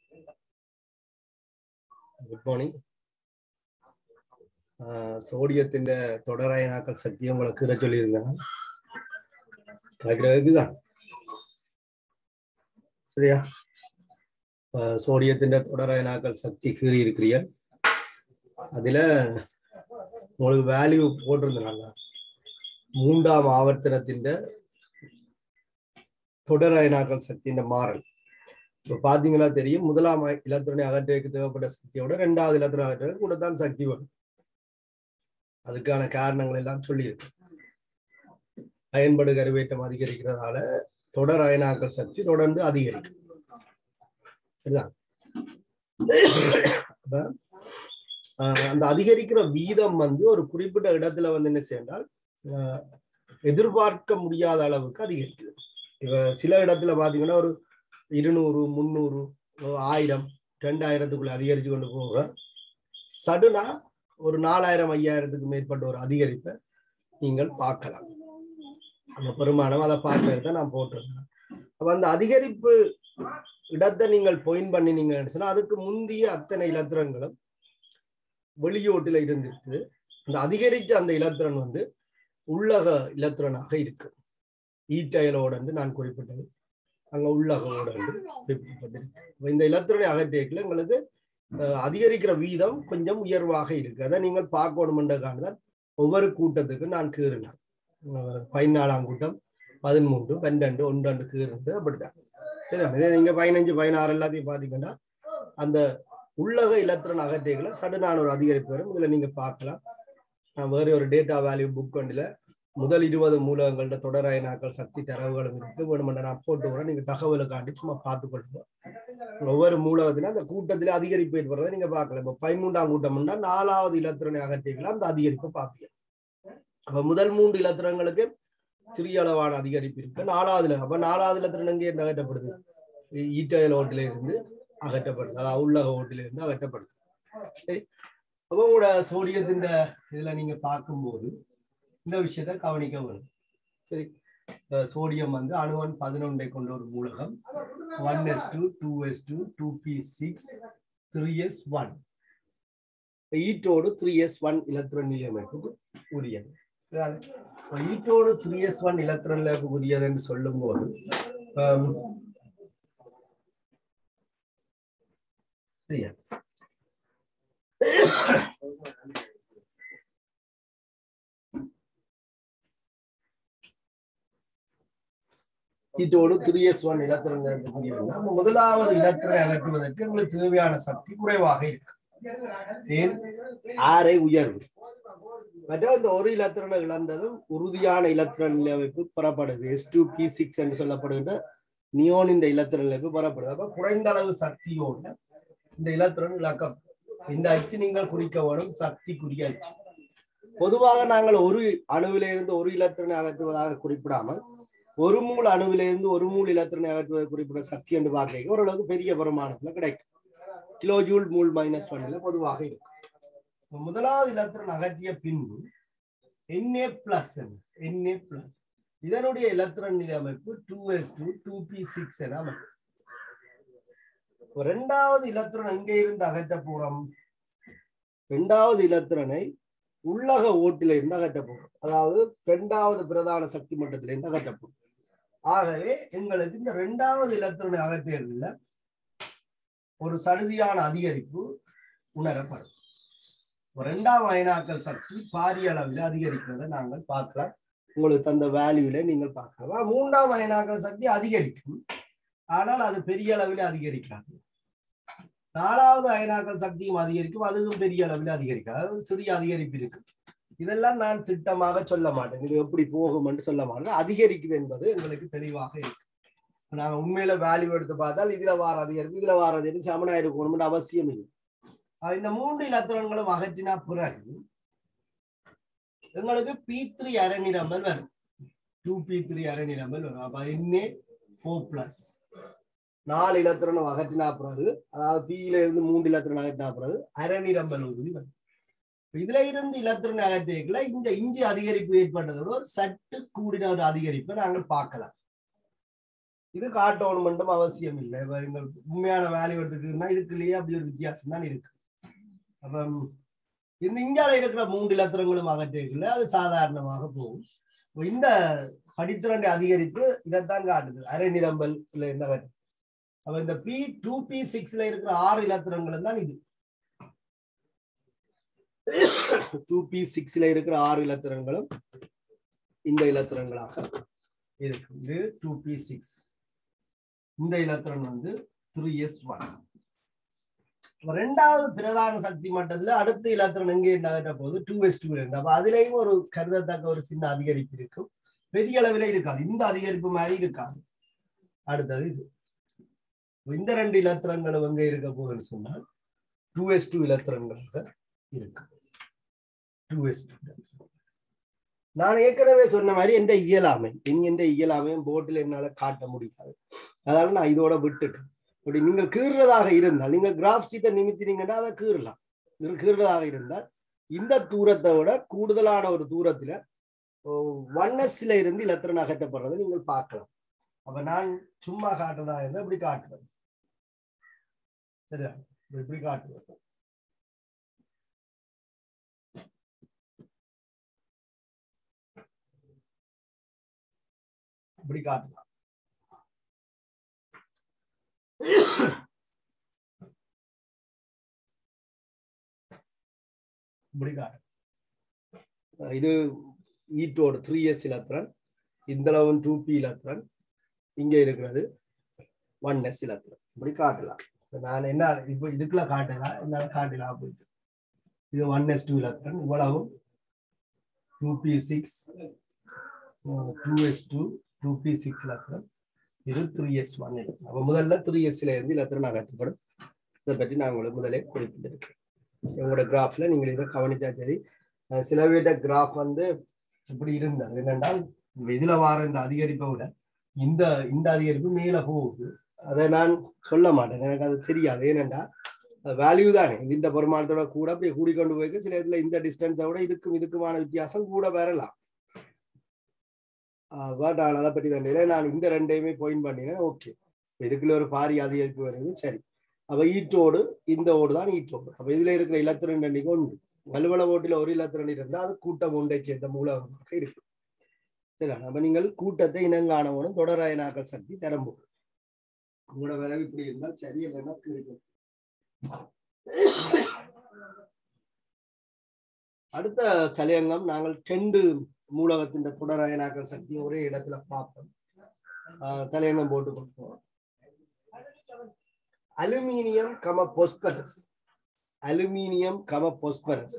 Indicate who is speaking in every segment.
Speaker 1: Good morning സോഡിയത്തിന്റെ തുടരയനാക്കൽ ശക്തി നമ്മളെ കീഴ ചൊല്ലിയിരുന്ന இதுதான் சரியா ஆஹ் சோடியத்தின் தொடரயனாக்கல் சக்தி கீறி இருக்கிறீர்கள் அதுல உங்களுக்கு வேல்யூ போட்டிருந்தாங்க மூன்றாம் ஆவர்த்தனத்தின் தொடரயனாக்கல் சக்தியின் மாறல் இப்ப பாத்தீங்கன்னா தெரியும் முதலாம் இலத்திரனை அகற்றுவதற்கு தேவைப்பட்ட சக்தியோட ரெண்டாவது இலத்திரனை அகற்றுவதற்கு கூட தான் சக்தி வரும் அதுக்கான காரணங்கள் எல்லாம் சொல்லியிருக்கு பயன்படு கருவேற்றம் அதிகரிக்கிறதால தொடர் அயனாக்கல் சக்தி தொடர்ந்து அதிகரிக்கும் சரிதான் அந்த அதிகரிக்கிற வீதம் வந்து ஒரு குறிப்பிட்ட இடத்துல வந்து என்ன செய்யறால் எதிர்பார்க்க முடியாத அளவுக்கு அதிகரிக்குது இப்ப சில இடத்துல பாத்தீங்கன்னா ஒரு இருநூறு முந்நூறு ஆயிரம் ரெண்டாயிரத்துக்குள்ள அதிகரிச்சு கொண்டு போக சடுனா ஒரு நாலாயிரம் ஐயாயிரத்துக்கு மேற்பட்ட ஒரு அதிகரிப்பை நீங்கள் பார்க்கலாம் அந்த பெருமானம் அதை பார்க்கறத நான் போட்டிருக்கேன் அப்ப அந்த அதிகரிப்பு இடத்தை நீங்கள் பொயின் பண்ணினீங்கன்னு சொன்னா அதுக்கு முந்தைய அத்தனை இலத்திரங்களும் வெளியோட்டுல இருந்திருக்கு அந்த அதிகரிச்ச அந்த இலத்திரன் வந்து உள்ளக இலத்திரனாக இருக்கு ஈட்டயலோட வந்து நான் குறிப்பிட்டது அங்க உள்ளகோட வந்து குறிப்பிட்டது இந்த இலத்திரனை அகற்றியக்கில் எங்களுக்கு அதிகரிக்கிற வீதம் கொஞ்சம் உயர்வாக இருக்கு அதை நீங்கள் பார்க்கணுமென்றதுக்காக தான் ஒவ்வொரு கூட்டத்துக்கும் நான் கீறினேன் பதினாலாம் கூட்டம் பதிமூன்று பன்னெண்டு ஒன்றண்டு கீறுறது அப்படித்தான் சரியா இதே நீங்க பதினஞ்சு பதினாறு எல்லாத்தையும் பாத்தீங்கன்னா அந்த உள்ளக இலத்திரன் அகற்றிகளை சடனான ஒரு அதிகரிப்பு வரும் இதுல நீங்க பார்க்கலாம் நான் வேற ஒரு டேட்டா வேல்யூ புக் வண்டில முதல் இருபது மூலகங்கள்ட தொடராயனாக்கள் சக்தி தரவுகளும் இருக்கு வேணுமென்ற நான் போட்டு கூட நீங்க தகவலுக்காண்டி சும்மா பார்த்து கொள்ளுங்க ஒவ்வொரு மூலகத்திலும் அந்த கூட்டத்திலே அதிகரிப்பு ஏற்படுறதை நீங்க பார்க்கலாம் இப்ப பதிமூன்றாம் கூட்டம்னா நாலாவது இலத்திரனை அகற்றிகளை அந்த அதிகரிப்பை பார்ப்பீங்க அப்ப முதல் மூன்று இலத்திரங்களுக்கு சிறிய அளவான அதிகரிப்பு இருக்கு நாலாவதுல அப்ப நாலாவது இலத்திரன் எங்கே இருந்து அகற்றப்படுது ஈட்டயல் ஓட்டில இருந்து அகற்றப்படுது அதாவது உள்ளக ஓட்டில இருந்து அகற்றப்படுது சரி அப்போ உங்களோட சோடியத்தின் இதுல நீங்க பார்க்கும்போது இந்த விஷயத்த கவனிக்க வேணும் சரி சோடியம் வந்து அணுவன் பதினொன்றை கொண்ட ஒரு மூலகம் one S two two S two two P six three S one ஈட்டோடு த்ரீ எஸ் ஒன் இலத்திரன் நிலையமைப்புக்கு உரியது ஈட்டோடு த்ரீ எஸ் ஒன் இலத்திரன் நிலையமைப்புக்கு உரியது என்று சொல்லும் போது சரியா ஈட்டோடு த்ரீ எஸ் ஒன் இலத்திரன் நிலையமைப்பு முதலாவது இலத்திரனை அகற்றுவதற்கு உங்களுக்கு தேவையான சக்தி குறைவாக இருக்கு ஏன் ஆரை உயர்வு மற்ற இந்த ஒரு இலத்திரனை இழந்ததும் உறுதியான இலத்திரன் நிலையமைப்பு பெறப்படுது எஸ் டூ பி சிக்ஸ் என்று சொல்லப்படுகின்ற நியோன் இந்த இலத்திரன் நிலையமைப்பு பெறப்படுது அப்ப குறைந்த அளவு சக்தியோட இந்த இலத்திரன் இழக்கம் இந்த அச்சு நீங்கள் குறிக்க வரும் சக்திக்குரிய அச்சு பொதுவாக நாங்கள் ஒரு அணுவிலிருந்து ஒரு இலத்திரனை அகற்றுவதாக குறிப்பிடாமல் ஒரு மூல் அணுவிலிருந்து ஒரு மூல் இலத்திரனை அகற்றுவதை குறிப்பிட சக்தி என்று பார்க்க ஓரளவுக்கு பெரிய பிரமாணத்துல கிடைக்கும் கிலோஜூல் மூல் மைனஸ் ஒன்ல பொதுவாக இருக்கும் முதலாவது இலத்திரன் அகற்றிய பின்பு என்ஏ பிளஸ் என்ஏ பிளஸ் இதனுடைய இலத்திரன் நிலை அமைப்பு two S two two P six என அமைப்பு இரண்டாவது இலத்திரன் எங்கே இருந்து அகற்ற போறோம் இரண்டாவது இலத்திரனை உள்ளக ஓட்டில இருந்து அகற்ற போறோம் அதாவது இரண்டாவது பிரதான சக்தி மட்டத்திலிருந்து அகற்ற போறோம் ஆகவே எங்களுக்கு இந்த இரண்டாவது இலத்திரனை அகற்றியதில் ஒரு சடுதியான அதிகரிப்பு உணரப்படும் இரண்டாம் அயனாக்கல் சக்தி பாரிய அளவில் அதிகரிக்கிறத நாங்கள் பார்க்கலாம் உங்களுக்கு தந்த வேல்யூல நீங்கள் பார்க்கலாம் மூன்றாம் அயனாக்கல் சக்தி அதிகரிக்கும் ஆனால் அது பெரிய அளவில் அதிகரிக்காது நாலாவது அயனாக்கல் சக்தியும் அதிகரிக்கும் அதுவும் பெரிய அளவில் அதிகரிக்காது அது சிறிய அதிகரிப்பு இருக்கு இதெல்லாம் நான் திட்டமாக சொல்ல மாட்டேன் இது எப்படி போகும் என்று சொல்ல மாட்டேன் அதிகரிக்குது என்பது எங்களுக்கு தெளிவாக இருக்கு நாங்க உண்மையில வேல்யூ எடுத்து பார்த்தால் இதுல வார அதிகரிப்பு இதுல வார அதிகரிப்பு சமனா இருக்கணும் அவசியம் இல்லை இந்த மூன்று இலத்திரன்களும் அகற்றினா பிறகு எங்களுக்கு பி த்ரீ அரை நிரம்பல் வரும் டூ பி த்ரீ அரை நிரம்பல் வரும் அப்ப இன்னே ஃபோர் பிளஸ் நாலு இலத்திரனம் அகற்றினா பிறகு அதாவது பியில இருந்து மூன்று இலத்திரன் அகற்றினா பிறகு அரை நிரம்பல் உறுதி வரும் இதுல இருந்து இலத்திரன் அகற்றியக்குள்ள இந்த இஞ்சி அதிகரிப்பு ஏற்பட்டதோட ஒரு சட்டு கூடின ஒரு அதிகரிப்பை நாங்கள் பார்க்கலாம் இது காட்டணும் மட்டும் அவசியம் இல்லை இப்ப எங்கள் உண்மையான வேல்யூ எடுத்துக்கிட்டீங்கன்னா இதுக்குள்ளேயே அப்படி ஒரு வித்தியாசம் தான் இருக்கு அப்ப இந்த இந்தியாவில் இருக்கிற மூன்று இலத்திரங்களும் அகற்றிக்கல அது சாதாரணமாக போகும் இப்ப இந்த படித்திறனை அதிகரிப்பு இதைத்தான் காட்டுது அரை நிரம்பல் இல்லை இந்த அகற்று அப்ப இந்த பி டூ பி சிக்ஸ்ல இருக்கிற ஆறு இலத்திரங்களும் தான் இது டூ பி சிக்ஸ்ல இருக்கிற ஆறு இலத்திரங்களும் இந்த இலத்திரங்களாக இருக்கு இது டூ பி சிக்ஸ் இந்த இலத்திரன் வந்து த்ரீ எஸ் ஒன் ரெண்டாவது பிரதான சக்தி மட்டத்துல அடுத்த இலத்திரன் எங்கே இருந்தாகிட்ட போது டூ எஸ் டூ இருந்து அப்ப அதுலயும் ஒரு கருதத்தக்க ஒரு சின்ன அதிகரிப்பு இருக்கும் பெரிய அளவில் இருக்காது இந்த அதிகரிப்பு மாதிரி இருக்காது அடுத்தது இது இந்த ரெண்டு இலத்திரங்களும் எங்க இருக்க போகுதுன்னு சொன்னால் டூ எஸ் டூ இலத்திரங்களாக இருக்கு டூ எஸ் நான் ஏற்கனவே சொன்ன மாதிரி எந்த இயலாமை இனி எந்த இயலாமையும் போர்டில் என்னால காட்ட முடியாது அதனால நான் இதோட விட்டுட்டேன் அப்படி நீங்க கீறுறதாக இருந்தால் நீங்க கிராஃப் சீட்டை நிமித்தினீங்கன்னா அதை கீறலாம் கீறுறதாக இருந்தால் இந்த தூரத்தை விட கூடுதலான ஒரு தூரத்துல ஒன்னஸ்ல இருந்து இலத்திரன் அகற்றப்படுறதை நீங்கள் பார்க்கலாம் அப்ப நான் சும்மா காட்டுறதா இருந்தா இப்படி காட்டுறேன் சரியா இப்படி காட்டுவேன் இப்படி காட்டலாம் இப்படி காட்டு இது ஈட்டோட த்ரீ எஸ் இலத்திரன் இந்த லெவன் டூ பி இலத்திரன் இங்க இருக்கிறது ஒன் எஸ் இலத்திரன் இப்படி காட்டலாம் நான் என்ன இப்போ இதுக்குள்ள காட்டலாம் என்னால காட்டலாம் அப்படின்ட்டு இது ஒன் எஸ் டூ இலத்திரன் இவ்வளவும் two P six two S two two P six இலத்திரன் இது த்ரீ எஸ் ஒன் இலத்திரன் அப்போ முதல்ல த்ரீ எஸ்ல இருந்து இலத்திரன் அகற்றப்படும் இதை பற்றி நான் உங்களுக்கு முதலே குறிப்பிட்டிருக்கேன் உங்களோட கிராஃப்ல நீங்கள் இதை கவனிச்சா சரி சில வீட்ட கிராஃப் வந்து இப்படி இருந்தது என்னென்றால் இதுல வார இந்த அதிகரிப்பை விட இந்த இந்த அதிகரிப்பு மேல போகுது அதை நான் சொல்ல மாட்டேன் எனக்கு அது தெரியாது ஏனென்றா வேல்யூ தானே இந்த பெருமானத்தோட கூட போய் கூடிக்கொண்டு போய்க்கு சில இதுல இந்த டிஸ்டன்ஸை விட இதுக்கும் இதுக்குமான வித்தியாசம் கூட வரலாம் பட் நான் அதை பற்றி தண்டையில நான் இந்த ரெண்டையுமே பாயிண்ட் பண்ணினேன் ஓகே இதுக்குள்ள ஒரு பாரி அதிகரிப்பு வருது சரி அப்ப ஈட்டோடு இந்த ஓடு தான் ஈட்டோடு அப்ப இதுல இருக்கிற இலத்திரன் எண்ணிக்கை ஒன்று வலுவள ஓட்டில ஒரு இலத்திரன் இருந்தால் அது கூட்டம் ஒன்றை சேர்ந்த மூலகமாக இருக்கும் சரி அப்ப நீங்கள் கூட்டத்தை இனங்காணவனும் தொடராயனாக்கள் சக்தி தரம்போது உங்களோட விரவு இப்படி இருந்தால் சரி இல்லைன்னா இருக்கும் அடுத்த கலையங்கம் நாங்கள் டெண்டு மூலகத்தின் தொடராயனாக்கள் சக்தி ஒரே இடத்துல பார்ப்போம் தலையங்கம் போட்டு கொடுப்போம் அலுமினியம் கம பொஸ்பரஸ் அலுமினியம் கம பொஸ்பரஸ்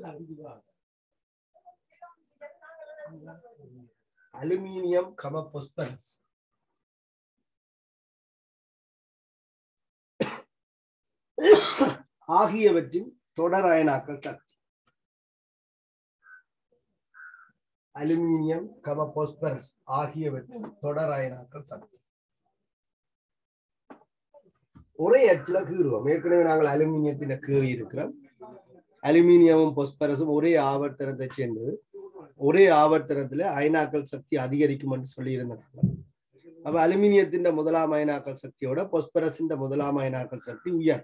Speaker 1: அலுமினியம் கம பொஸ்பரஸ் ஆகியவற்றின் தொடர் அயனாக்கல் சக்தி அலுமினியம் கம பொஸ்பரஸ் ஆகியவற்றின் தொடர் அயனாக்கல் சக்தி ஒரே அச்சுல கீறுவோம் ஏற்கனவே நாங்கள் அலுமினியத்தின கீறி இருக்கிறோம் அலுமினியமும் பொஸ்பரஸும் ஒரே ஆவர்த்தனத்தை சேர்ந்தது ஒரே ஆவர்த்தனத்துல அயனாக்கல் சக்தி அதிகரிக்கும் என்று சொல்லி இருந்தாங்க அப்ப அலுமினியத்தின் முதலாம் அயனாக்கல் சக்தியோட பொஸ்பரஸின் முதலாம் அயனாக்கல் சக்தி உயர்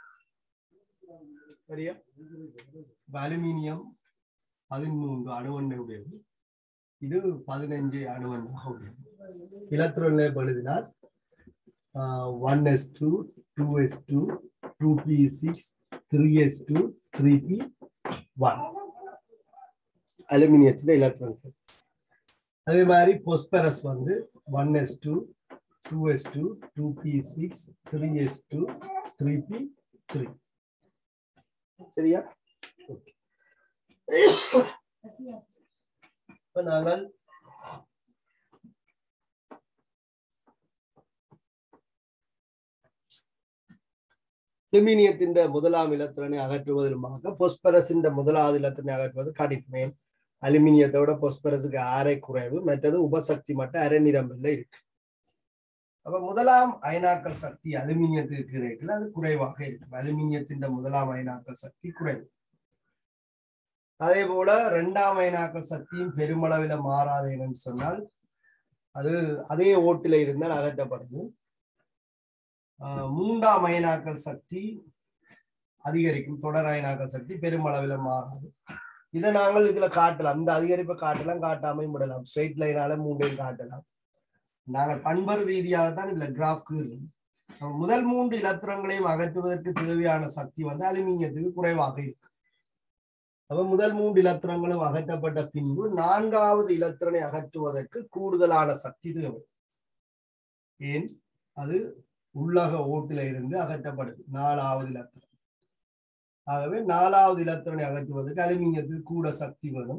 Speaker 1: சரியா அலுமினியம் பதிமூன்று அணுவண்ணை உடையது இது பதினஞ்சு அணுவண்ணாக உடையது இலத்திரன்ல எழுதினால் one S two two S two two P six three S two three P one அலுமினியத்தில் இலத்திரன்கள் அதே மாதிரி பொஸ்பரஸ் வந்து one S two two S two two P six three S two three P three சரியா இப்ப நாங்கள் அலுமினியத்தின் முதலாம் இலத்திரனை அகற்றுவதற்காக பொஸ்பரஸின் முதலாவது இலத்திரனை அகற்றுவது கடிப்பேன் அலுமினியத்தோட பொஸ்பரஸுக்கு அரை குறைவு மற்றது உபசக்தி மட்டும் அரை நிரம்பில் இருக்கு அப்ப முதலாம் அயனாக்கல் சக்தி அலுமினியத்துக்கு இருக்குல்ல அது குறைவாக இருக்கு அலுமினியத்தின் முதலாம் அயனாக்கல் சக்தி குறைவு அதே போல இரண்டாம் அயனாக்கல் சக்தியும் பெருமளவில் மாறாது என்னன்னு சொன்னால் அது அதே ஓட்டில இருந்தால் அகற்றப்படுது ஆஹ் மூன்றாம் அயனாக்கல் சக்தி அதிகரிக்கும் தொடர் அயனாக்கல் சக்தி பெருமளவில் மாறாது இதை நாங்கள் இதுல காட்டலாம் இந்த அதிகரிப்பை காட்டலாம் காட்டாமையும் விடலாம் ஸ்ட்ரெயிட் லைனால மூன்றையும் காட்டலாம் நாங்கள் பண்பர் ரீதியாகத்தான் இதுல கிராஃப் கீறும் முதல் மூன்று இலத்திரங்களையும் அகற்றுவதற்கு தேவையான சக்தி வந்து அலுமினியத்துக்கு குறைவாக இருக்கு அப்ப முதல் மூன்று இலத்திரங்களும் அகற்றப்பட்ட பின்பு நான்காவது இலத்திரனை அகற்றுவதற்கு கூடுதலான சக்தி தேவை ஏன் அது உள்ளக ஓட்டில இருந்து அகற்றப்படுது நாலாவது இலத்திரம் ஆகவே நாலாவது இலத்திரனை அகற்றுவதற்கு அலுமினியத்துக்கு கூட சக்தி வேணும்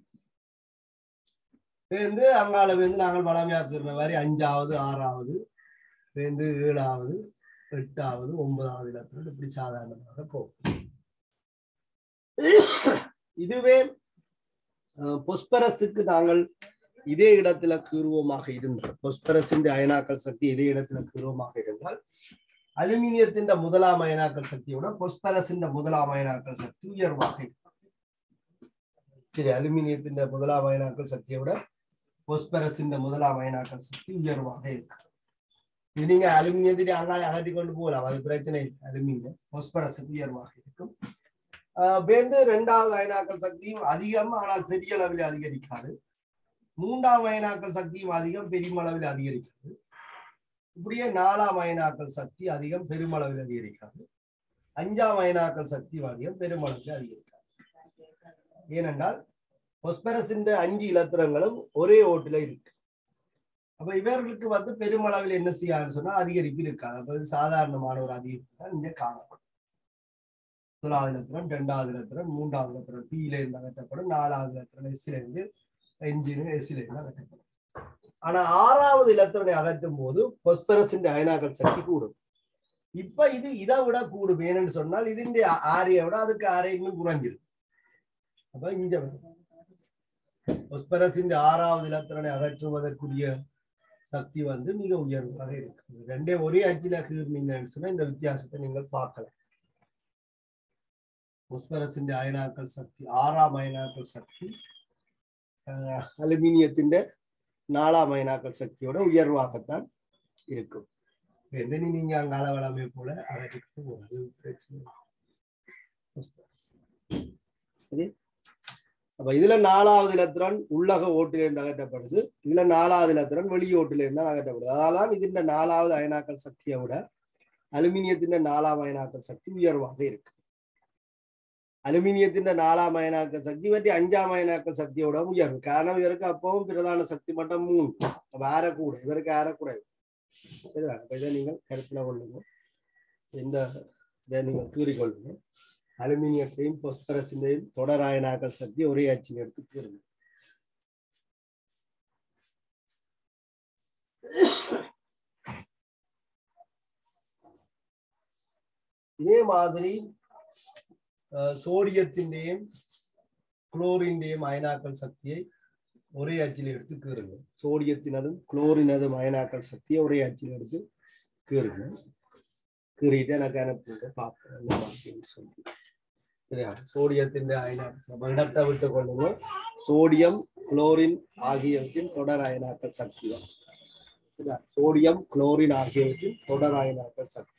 Speaker 1: வந்து அங்கால வந்து நாங்கள் வளமையாக்குற மாதிரி அஞ்சாவது ஆறாவது வந்து ஏழாவது எட்டாவது ஒன்பதாவது இலத்திரம் இப்படி சாதாரணமாக போகும் இதுவே பொஸ்பரஸுக்கு நாங்கள் இதே இடத்துல கீறுவமாக இருந்தால் பொஸ்பரஸின் அயனாக்கல் சக்தி இதே இடத்துல கீறுவமாக இருந்தால் அலுமினியத்தின் முதலாம் அயனாக்கல் சக்தியோட பொஸ்பரஸின் முதலாம் அயனாக்கல் சக்தி உயர்வாக இருக்கும் சரி அலுமினியத்தின் முதலாம் அயனாக்கல் சக்தியோட பொஸ்பரஸின் முதலாம் அயனாக்கல் சக்தி உயர்வாக இருக்கு இது நீங்க அலுமினியத்திலே அங்காய் அகற்றி கொண்டு போகலாம் அது பிரச்சனை இல்லை அலுமினியம் பொஸ்பரஸுக்கு உயர்வாக இருக்கும் வேந்து இரண்டாவது அயனாக்கல் சக்தியும் அதிகம் ஆனால் பெரிய அளவில் அதிகரிக்காது மூன்றாம் அயனாக்கல் சக்தியும் அதிகம் பெருமளவில் அதிகரிக்காது இப்படியே நாலாம் அயனாக்கல் சக்தி அதிகம் பெருமளவில் அதிகரிக்காது அஞ்சாம் அயனாக்கல் சக்தி அதிகம் பெருமளவில் அதிகரிக்காது ஏனென்றால் பொஸ்பரஸின் அஞ்சு இலத்திரங்களும் ஒரே ஓட்டுல இருக்கு அப்ப இவர்களுக்கு வந்து பெருமளவில் என்ன செய்யாதுன்னு சொன்னா அதிகரிப்பு இருக்காது அப்ப இது சாதாரணமான ஒரு அதிகரிப்பு தான் இங்க காணப்படும் முதலாவது இலத்திரம் இரண்டாவது இலத்திரம் மூன்றாவது இலத்திரம் பியில இருந்து அகற்றப்படும் நாலாவது இலத்திரம் எஸ்ல இருந்து என்ஜின் எஸ்ல இருந்து அகற்றப்படும் ஆனா ஆறாவது இலத்திரனை அகற்றும் போது பொஸ்பரஸின் அயனாக்கள் சக்தி கூடும் இப்ப இது இதை விட கூடும் ஏன்னு சொன்னால் ഇതിന്റെ ஆரையை விட அதுக்கு ஆரை இன்னும் குறைஞ்சிடும் அப்ப இங்க பொஸ்பரஸின் ஆறாவது இலத்திரனை அகற்றுவதற்குரிய சக்தி வந்து மிக உயர்வாக இருக்கு ரெண்டே ஒரே அச்சில கீர்னீங்கன்னு சொன்னா இந்த வித்தியாசத்தை நீங்கள் பார்க்கலாம் பொஸ்பரஸின் அயனாக்கள் சக்தி ஆறாம் அயனாக்கள் சக்தி அலுமினியத்தின் நாலாம் அயனாக்கள் சக்தியோட உயர்வாகத்தான் இருக்கும் எந்த நீங்க அங்கால வளமை போல அகற்றிட்டு போறது பிரச்சனை சரி அப்ப இதுல நாலாவது இலத்திரன் உள்ளக ஓட்டிலிருந்து அகற்றப்படுது இதுல நாலாவது இலத்திரன் வெளி ஓட்டிலிருந்து அகற்றப்படுது அதனால இதுல நாலாவது அயனாக்கள் சக்தியை விட அலுமினியத்தின் நாலாம் அயனாக்கள் சக்தி உயர்வாக இருக்கு அலுமினியத்தின் நாலாம் அயனாக்கல் சக்தி பற்றி அஞ்சாம் அயனாக்கல் சக்தியோட உயர்வு காரணம் இவருக்கு அப்பவும் பிரதான சக்தி மட்டும் மூணு அப்ப ஆற கூட இவருக்கு ஆற குறைவு சரிதா அப்ப இதை நீங்கள் கருத்துல கொள்ளுங்க இந்த இதை நீங்கள் கூறிக்கொள்ளுங்க அலுமினியத்தையும் பொஸ்பரஸினையும் தொடர் அயனாக்கல் சக்தி ஒரே அச்சில் எடுத்து கூறுங்க இதே மாதிரி சோடியத்திന്റെയും குளோரின்டையும் அயனாக்கல் சக்தியை ஒரே அச்சில் எடுத்து கீறுங்க சோடியத்தினதும் குளோரினதும் அயனாக்கல் சக்தியை ஒரே அச்சில் எடுத்து கீறுங்க கீறிட்டு எனக்கு அனுப்புங்க பார்ப்பேன் சொல்லி சரியா சோடியத்தின் அயனாக்கல் இடத்தை விட்டு கொள்ளுங்க சோடியம் குளோரின் ஆகியவற்றின் தொடர் அயனாக்கல் சக்தி சரியா சோடியம் குளோரின் ஆகியவற்றின் தொடர் அயனாக்கல் சக்தி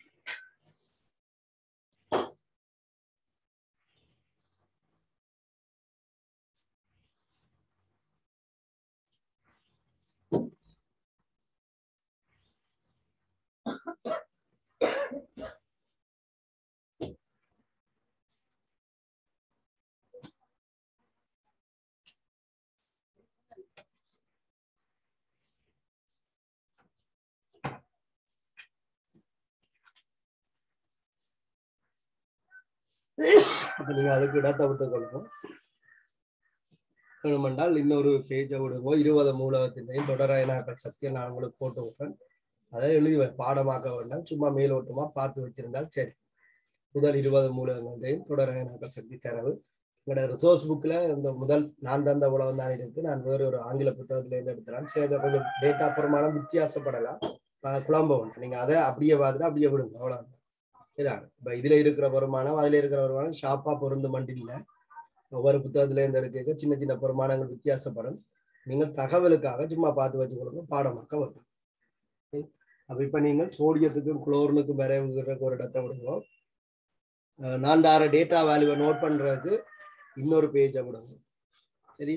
Speaker 1: அப்ப நீங்க அதுக்கு இடத்தை விட்டு கொள்ளணும் வேணுமென்றால் இன்னொரு பேஜை விடுங்க இருபது மூலகத்தினையும் தொடராயனாக்கள் சக்தியை நான் உங்களுக்கு போட்டு விட்டேன் அதை எழுதி பாடமாக்க வேண்டாம் சும்மா மேலோட்டமா பார்த்து வச்சிருந்தால் சரி முதல் இருபது மூலகங்களையும் தொடராயனாக்கள் சக்தி தரவு உங்களோட ரிசோர்ஸ் புக்ல இந்த முதல் நான் தந்த உலகம் தான் இருக்கு நான் வேறு ஒரு ஆங்கில புத்தகத்துல இருந்து எடுத்துறேன் சரி அதை கொஞ்சம் டேட்டா பிரமாணம் வித்தியாசப்படலாம் குழம்ப வேண்டாம் நீங்க அதை அப்படியே பார்த்துட்டு அப்படியே விடுங்க அவ்வளவுதான் இதான் இப்ப இதுல இருக்கிற வருமானம் அதுல இருக்கிற வருமானம் ஷாப்பா பொருந்து மட்டும் இல்லை ஒவ்வொரு புத்தகத்துல இருந்து எடுக்க சின்ன சின்ன பெருமானங்கள் வித்தியாசப்படும் நீங்கள் தகவலுக்காக சும்மா பார்த்து வச்சு கொடுங்க பாடமாக்க வேண்டும் அப்ப இப்ப நீங்கள் சோடியத்துக்கும் குளோரினுக்கும் வரைவுகிறதுக்கு ஒரு இடத்தை விடுங்க அஹ் நான் தார டேட்டா வேல்யூவை நோட் பண்றதுக்கு இன்னொரு பேஜை விடுங்க சரி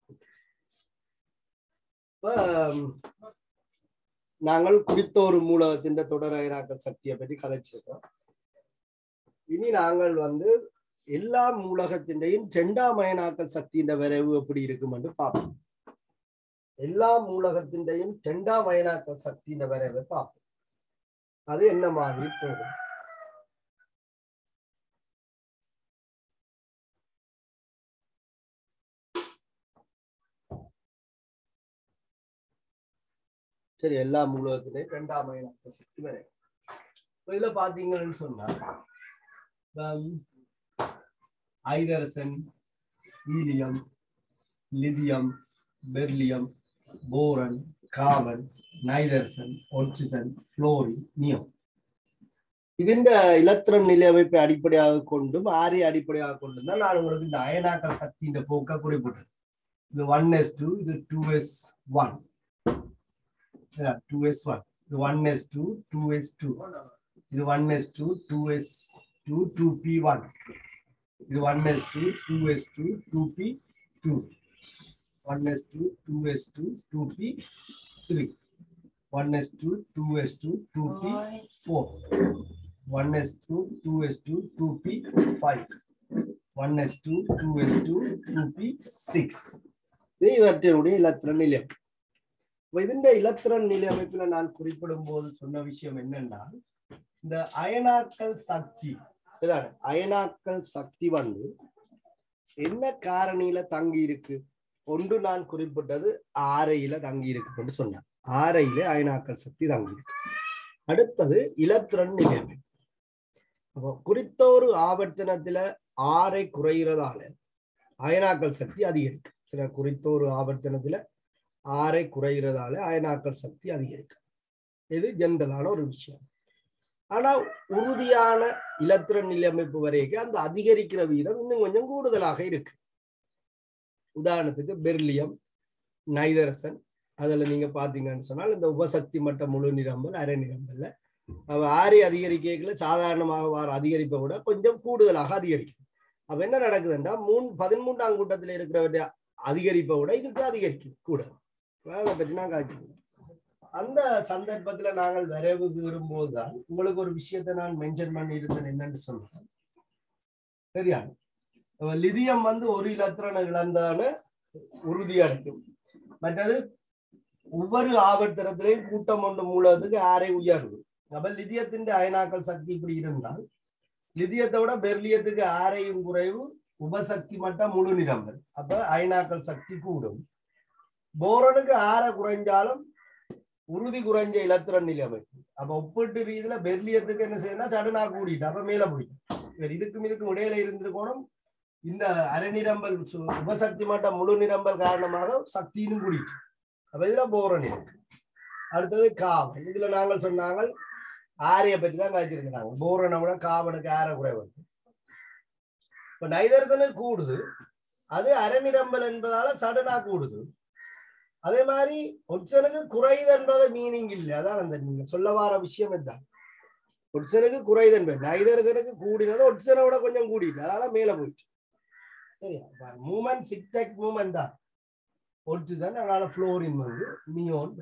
Speaker 1: இப்ப ம், நாங்கள் குறித்த ஒரு மூலகத்தின் தொடர் அயனாக்கல் சக்தியை பற்றி கதைச்சிருக்கோம் இனி நாங்கள் வந்து எல்லா மூலகத்தின்றையும் இரண்டாம் அயனாக்கல் சக்தியின் விரைவு எப்படி இருக்கும் என்று பார்ப்போம் எல்லா மூலகத்தின்றையும் இரண்டாம் அயனாக்கல் சக்தியின் விரைவை பார்ப்போம் அது என்ன மாதிரி போகும் சரி எல்லா மூலகத்திலையும் இரண்டாம் அயனாக்கல் சக்தி விரைவு இப்ப இதுல பாத்தீங்கன்னு சொன்னா ஐதரசன் helium lithium beryllium boron carbon நைதர்சன் ஒட்சிசன் ஃப்ளோரின் நியம் ഇതിന്റെ ഇലക്ട്രോൺ നിലവയ്പ് അടിப்படையாக கொண்டும் ஆரி அடிப்படையாக கொண்டும் தான் நான் உங்களுக்கு இந்த அயனாக்கல் சக்தியின் போக்க குறிப்பிட்டது இது ஒன் எஸ் டூ இது two S one two S one இது one S two two S two இது one S two two S two two P one இது one S two two S two two P two one S two two S two two P three one S two two S two two P four one S two two S two two P five one S two two S two two P six இது இவற்றினுடைய இலத்திரன் நிலையம் இப்ப ഇതിന്റെ இலத்திரன் நிலை அமைப்புல நான் குறிப்பிடும் போது சொன்ன விஷயம் என்னன்னா இந்த அயனாக்கல் சக்தி இதான அயனாக்கல் சக்தி வந்து என்ன காரணியில தங்கி இருக்கு ஒன்று நான் குறிப்பிட்டது ஆரையில தங்கி இருக்குன்னு சொன்னேன் ஆரையில அயனாக்கல் சக்தி தங்கி இருக்கு அடுத்தது இலத்திரன் நிலைமை அப்போ குறித்த ஒரு ஆவர்த்தனத்துல ஆரை குறைகிறதால அயனாக்கல் சக்தி அதிகரிக்கும் சில குறித்த ஒரு ஆவர்த்தனத்துல ஆரை குறைகிறதால அயனாக்கல் சக்தி அதிகரிக்கும் இது ஜென்ரலான ஒரு விஷயம் ஆனா உறுதியான இலத்திரன் நிலையமைப்பு வரைக்கும் அந்த அதிகரிக்கிற வீதம் இன்னும் கொஞ்சம் கூடுதலாக இருக்கு உதாரணத்துக்கு பெர்லியம் நைதரசன் அதுல நீங்க பாத்தீங்கன்னு சொன்னால் இந்த உபசக்தி மட்ட முழு நிரம்பல் அரை நிரம்பல்ல அவ ஆரி அதிகரிக்கல சாதாரணமாக வர அதிகரிப்பை விட கொஞ்சம் கூடுதலாக அதிகரிக்கும் அப்ப என்ன நடக்குதுன்னா மூணு பதிமூன்றாம் கூட்டத்தில் இருக்கிற அதிகரிப்பை விட இதுக்கு அதிகரிக்கும் கூட அதை பற்றி நான் காய்ச்சிருக்கேன் அந்த சந்தர்ப்பத்துல நாங்கள் விரைவு விரும்போது தான் உங்களுக்கு ஒரு விஷயத்தை நான் மென்ஷன் பண்ணி இருந்தேன் என்னன்னு சொன்னேன் சரியா லிதியம் வந்து ஒரு இலத்திரனை இழந்தான உறுதி அடைக்கும் மற்றது ஒவ்வொரு ஆவர்த்தனத்திலையும் கூட்டம் ஒன்று மூலத்துக்கு ஆரை உயர்வு அப்ப லிதியத்தின் அயனாக்கல் சக்தி இப்படி இருந்தால் லிதியத்தை விட பெர்லியத்துக்கு ஆரையும் குறைவு உபசக்தி மட்டும் முழு நிரம்பல் அப்ப அயனாக்கல் சக்தி கூடும் போரனுக்கு ஆற குறைஞ்சாலும் உறுதி குறைஞ்ச இலத்திரன் நிலை அமைப்பு அப்ப ஒப்பிட்டு ரீதியில பெர்லியத்துக்கு என்ன செய்யணும் சடனா கூடிட்டு அப்ப மேல போயிட்டு இதுக்கும் இதுக்கும் இடையில இருந்திருக்கணும் இந்த அரைநிரம்பல் உபசக்தி மட்டம் முழு நிரம்பல் காரணமாக சக்தியினும் கூடிட்டு அப்ப இதுல போரன் இருக்கு அடுத்தது காவல் இதுல நாங்கள் சொன்னாங்க ஆரிய பற்றி தான் காய்ச்சிருக்கிறாங்க போரனை விட காவனுக்கு ஆர குறைவு இப்ப நைதர்சனுக்கு கூடுது அது அரைநிரம்பல் என்பதால சடனா கூடுது அதே மாதிரி ஒட்சனுக்கு குறைதன்றத மீனிங் இல்லை அதான் அந்த நீங்க சொல்ல வர விஷயம் இதுதான் ஒட்சனுக்கு குறைதன் நைதர்சனுக்கு கூடினது ஒட்சனை விட கொஞ்சம் கூடிட்டு அதனால மேல போயிடுச்சு சரியா மூமெண்ட் சிக்டெக் மூமெண்ட் தான் ஒட்சிசன் அதனால ஃப்ளோரின் வந்து நியோன்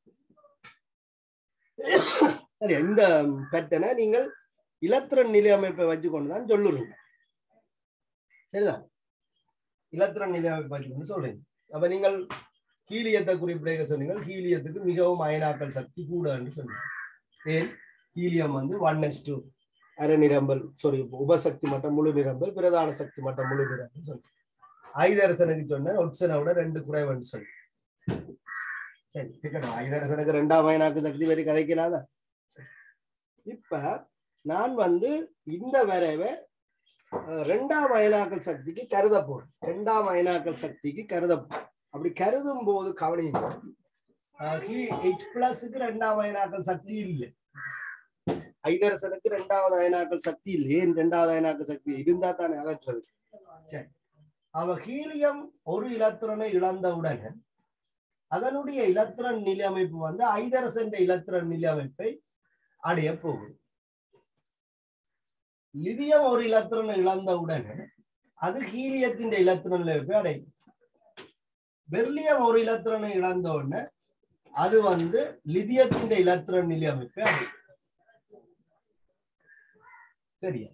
Speaker 1: சரியா இந்த பேட்டனை நீங்கள் இலத்திரன் நிலை அமைப்பை வச்சுக்கொண்டு தான் சொல்லுறீங்க சரிதான் இலத்திரன் நிலை அமைப்பை வச்சுக்கொண்டு சொல்றீங்க அப்ப நீங்கள் ஹீலியத்தை குறிப்பிட சொன்னீங்க ஹீலியத்துக்கு மிகவும் அயனாக்கல் சக்தி கூடன்னு சொன்னீங்க ஏன் ஹீலியம் வந்து ஒன் எஸ் டூ அரை நிரம்பல் சாரி உபசக்தி மட்டம் முழு நிரம்பல் பிரதான சக்தி மட்டம் முழு நிரம்பல் சொன்னேன் ஐதரசனுக்கு சொன்னேன் ஒட்சனை விட ரெண்டு குறைவன்னு சொன்னேன் சரி இருக்கட்டும் ஐதரசனுக்கு ரெண்டாம் அயனாக்கு சக்தி வரை கதைக்கலாத இப்ப நான் வந்து இந்த வரைவை ரெண்டாம் அயனாக்கல் சக்திக்கு கருத போறேன் ரெண்டாம் அயனாக்கல் சக்திக்கு கருத போறேன் அப்படி கருதும் போது கவனிங்க ஹெச் பிளஸுக்கு ரெண்டாம் அயனாக்கல் சக்தி இல்லை ஐதரசனுக்கு ரெண்டாவது அயனாக்கல் சக்தி இல்லை ஏன் ரெண்டாவது அயனாக்கல் சக்தி இருந்தா தானே அகற்றுறது சரி அவ ஹீலியம் ஒரு இலத்திரனை இழந்தவுடனே அதனுடைய இலத்திரன் நிலை அமைப்பு வந்து ஐதரசன் இலத்திரன் நிலை அமைப்பை அடைய போகுது லிதியம் ஒரு இலத்திரன் இழந்தவுடனே அது ஹீலியத்தின் இலத்திரன் நிலைமைப்பை அடையும் பெர்லியம் ஒரு இலத்திரனை இழந்த உடனே அது வந்து லிதியத்தின் இலத்திரன் நிலை அமைப்பை அடையும் சரியா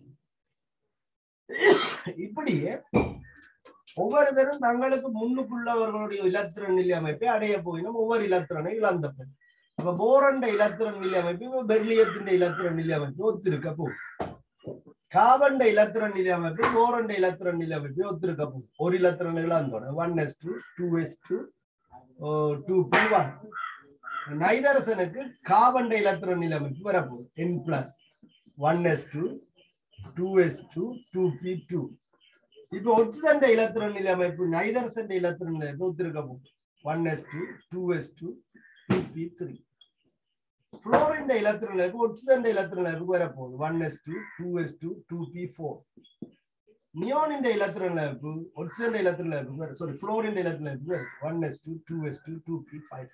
Speaker 1: இப்படியே ஒவ்வொருத்தரும் தங்களுக்கு முன்னுக்குள்ளவர்களுடைய இலத்திரன் நிலை அமைப்பை அடைய போயினும் ஒவ்வொரு இலத்திரனை இழந்த பின் அப்ப போரண்ட இலத்திரன் நிலை அமைப்பு பெர்லியத்தின் இலத்திரன் நிலை அமைப்பு ஒத்திருக்க போகும் காபண்ட இலத்திரன் நிலை அமைப்பு போரண்ட இலத்திரன் நிலை அமைப்பு ஒத்திருக்க போகும் ஒரு இலத்திரன் இழந்தோட one S two two S two two P one நைதரசனுக்கு காபண்ட இலத்திரன் நிலை அமைப்பு வரப்போகுது N plus one S two two S two two P two இப்போ ஒட்சண்ட இலத்திரன் நிலை அமைப்பு நைதரசண்ட இலத்திரன் நிலை அமைப்பு ஒத்திருக்க போகுது one S two two S two two P three fluorine இலத்திரன் நிலைப்பு ஒட்சண்ட இலத்திரன் நிலைப்பு வரப்போகுது one S two two S two two P four நியோனின் இலத்திரன் நிலைப்பு ஒட்சண்ட இலத்திரன் நிலைப்பு சாரி ஃப்ளோரின் இலத்திரன் நிலைப்பு one S two two S two two P five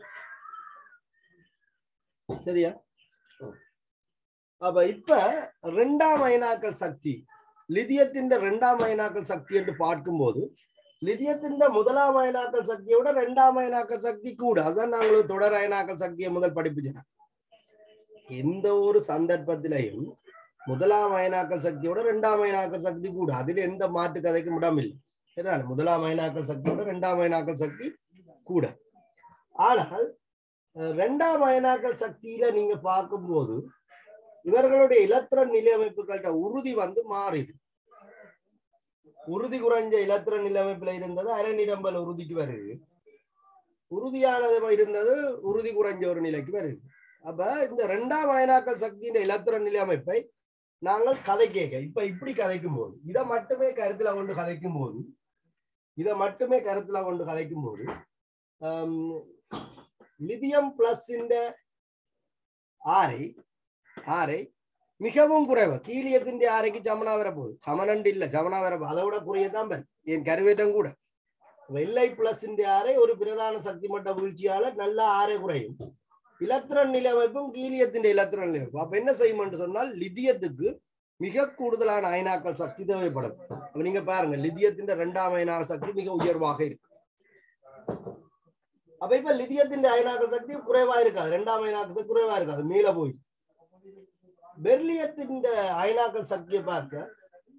Speaker 1: சரியா அப்ப இப்ப ரெண்டாம் அயனாக்கல் சக்தி லிதியத்தின் ரெண்டாம் அயனாக்கல் சக்தி என்று பார்க்கும்போது லிதியத்தின் முதலாம் அயனாக்கல் சக்தியை விட ரெண்டாம் அயனாக்கல் சக்தி கூட அதான் நாங்கள் தொடர் அயனாக்கல் சக்தியை முதல் படிப்பிச்சோம் எந்த ஒரு சந்தர்ப்பத்திலையும் முதலாம் அயனாக்கல் சக்தியோட ரெண்டாம் அயனாக்கல் சக்தி கூட அதில் எந்த மாற்று கதைக்கும் இடமில்லை சரிதானே முதலாம் அயனாக்கல் சக்தியோட ரெண்டாம் அயனாக்கல் சக்தி கூட ஆனால் ரெண்டாம் அயனாக்கல் சக்தியில நீங்க பார்க்கும்போது இவர்களுடைய இலத்திரன் நிலை அமைப்புகள்கிட்ட உறுதி வந்து மாறிது உறுதி குறைஞ்ச இலத்திரன் நிலை அமைப்புல இருந்தது அரைநிரம்பல் உறுதிக்கு வருது உறுதியானது இருந்தது உறுதி குறைஞ்ச ஒரு நிலைக்கு வருது அப்ப இந்த ரெண்டாம் அயனாக்கல் சக்தியின் இலத்திரன் நிலை அமைப்பை நாங்கள் கதை கேட்க இப்ப இப்படி கதைக்கும் போது இதை மட்டுமே கருத்துல கொண்டு கதைக்கும் போது இதை மட்டுமே கருத்துல கொண்டு கதைக்கும் போது லிதியம் பிளஸ் இந்த ஆரை ஆரை மிகவும் குறைவு கீழியத்தின் ஆரைக்கு சமனா வரப்போகுது சமனண்டு இல்ல சமனா வரப்போ அதை விட குறையதான் பெறும் என் கருவேற்றம் கூட வெள்ளை பிளஸ் ஆரை ஒரு பிரதான சக்தி மட்ட வீழ்ச்சியால நல்ல ஆரை குறையும் இலத்திரன் நிலை அமைப்பும் கீழியத்தின் இலத்திரன் நிலை அமைப்பு அப்ப என்ன செய்யும் சொன்னால் லிதியத்துக்கு மிக கூடுதலான அயனாக்கள் சக்தி தேவைப்படும் அப்ப நீங்க பாருங்க லிதியத்தின் இரண்டாம் அயனாக சக்தி மிக உயர்வாக இருக்கு அப்ப இப்ப லிதியத்தின் அயனாக்கள் சக்தி குறைவா இருக்காது இரண்டாம் அயனாக்கள் சக்தி குறைவா இருக்காது மேல போய் பெர்லியத்தின் அயனாக்கள் சக்தியை பார்க்க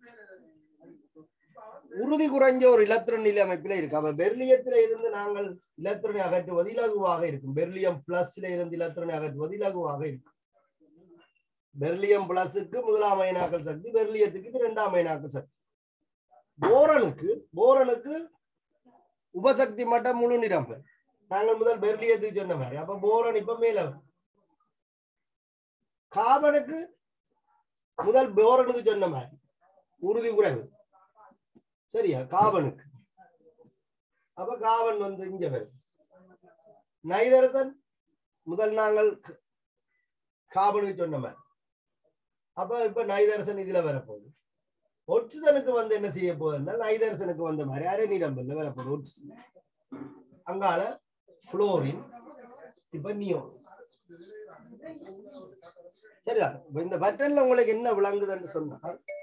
Speaker 1: உறுதி குறைஞ்ச ஒரு இலத்திரன் நிலை அமைப்பில இருக்கு அப்ப பெர்லியத்தில இருந்து நாங்கள் இலத்திரனை அகற்றுவது இலகுவாக இருக்கும் பெர்லியம் பிளஸ்ல இருந்து இலத்திரனை அகற்றுவது இலகுவாக இருக்கும் பெர்லியம் பிளஸுக்கு முதலாம் அயனாக்கள் சக்தி பெர்லியத்துக்கு இது இரண்டாம் அயனாக்கள் சக்தி போரனுக்கு போரனுக்கு உபசக்தி மட்டம் முழு நிரம்ப நாங்கள் முதல் பெர்லியத்துக்கு சொன்ன மாதிரி அப்ப போரன் இப்ப மேல காபனுக்கு முதல் போரனுக்கு சொன்ன மாதிரி உறுதி குறைவு சரியா காவனுக்கு அப்ப காவன் வந்து இங்க வருது நைதரசன் முதல் நாங்கள் காவனுக்கு சொன்ன மாதிரி அப்ப இப்ப நைதரசன் இதுல வரப்போகுது ஒட்சிசனுக்கு வந்து என்ன செய்ய போகுதுன்னா நைதரசனுக்கு வந்த மாதிரி அரைநீரம்பல்ல வரப்போகுது ஒட்சிசன் அங்கால புளோரின் இப்ப நியோ சரிதான் இந்த பட்டன்ல உங்களுக்கு என்ன விளங்குதுன்னு சொன்னா